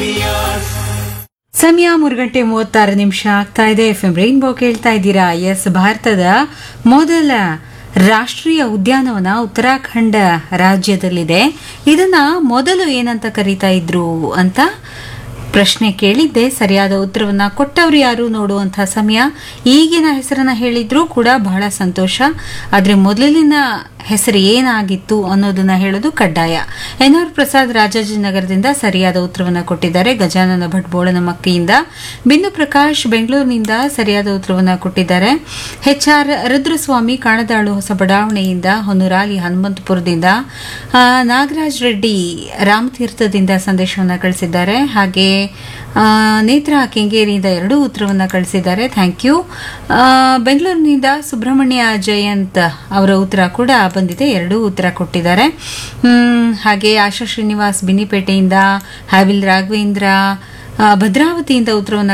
ಸಮಯ ಮೂರು ಗಂಟೆ ಮೂವತ್ತಾರು ನಿಮಿಷ ಆಗ್ತಾ ಇದೆ ಎಫ್ ಎಂ ರೈನ್ಬೋ ಕೇಳ್ತಾ ಇದ್ದೀರಾ ಎಸ್ ಭಾರತದ ಮೊದಲ ರಾಷ್ಟ್ರೀಯ ಉದ್ಯಾನವನ ಉತ್ತರಾಖಂಡ ರಾಜ್ಯದಲ್ಲಿದೆ ಇದನ್ನ ಮೊದಲು ಏನಂತ ಕರೀತಾ ಇದ್ರು ಅಂತ ಪ್ರಶ್ನೆ ಕೇಳಿದ್ದೆ ಸರಿಯಾದ ಉತ್ತರವನ್ನ ಕೊಟ್ಟವ್ರು ಯಾರು ನೋಡುವಂತಹ ಸಮಯ ಈಗಿನ ಹೆಸರನ್ನ ಹೇಳಿದ್ರೂ ಕೂಡ ಬಹಳ ಸಂತೋಷ ಆದ್ರೆ ಮೊದಲಿನ ಹೆಸರು ಏನಾಗಿತ್ತು ಅನ್ನೋದನ್ನ ಹೇಳೋದು ಕಡ್ಡಾಯ ಎನ್ ಆರ್ ಪ್ರಸಾದ್ ರಾಜಾಜಿನಗರದಿಂದ ಸರಿಯಾದ ಉತ್ತರವನ್ನ ಕೊಟ್ಟಿದ್ದಾರೆ ಗಜಾನನ ಭಟ್ ಬೋಳನಮಕ್ಕಿಯಿಂದ ಬಿಂದು ಪ್ರಕಾಶ್ ಬೆಂಗಳೂರಿನಿಂದ ಸರಿಯಾದ ಉತ್ತರವನ್ನ ಕೊಟ್ಟಿದ್ದಾರೆ ಎಚ್ ಆರ್ ರುದ್ರಸ್ವಾಮಿ ಕಾಣದಾಳು ಹೊಸ ಬಡಾವಣೆಯಿಂದ ಹೊನ್ನೂರಾಲಿ ಹನುಮಂತಪುರದಿಂದ ಆ, ನಾಗರಾಜ್ ರೆಡ್ಡಿ ರಾಮತೀರ್ಥದಿಂದ ಸಂದೇಶವನ್ನ ಕಳಿಸಿದ್ದಾರೆ ಹಾಗೆ ಆ, ನೇತ್ರ ಕೆಂಗೇರಿಯಿಂದ ಎರಡೂ ಉತ್ತರವನ್ನ ಕಳಿಸಿದ್ದಾರೆ ಥ್ಯಾಂಕ್ ಯು ಬೆಂಗಳೂರಿನಿಂದ ಸುಬ್ರಹ್ಮಣ್ಯ ಜಯಂತ್ ಅವರ ಉತ್ತರ ಕೂಡ ಬಂದಿದೆ ಎರಡೂ ಉತ್ತರ ಕೊಟ್ಟಿದ್ದಾರೆ ಹ್ಮ್, ಹಾಗೆ ಆಶಾ ಶ್ರೀನಿವಾಸ್ ಬಿನಿಪೇಟೆಯಿಂದ ಹಾವಿಲ್ ರಾಘವೇಂದ್ರ ಆ, ಭದ್ರಾವತಿಯಿಂದ ಉತ್ತರವನ್ನ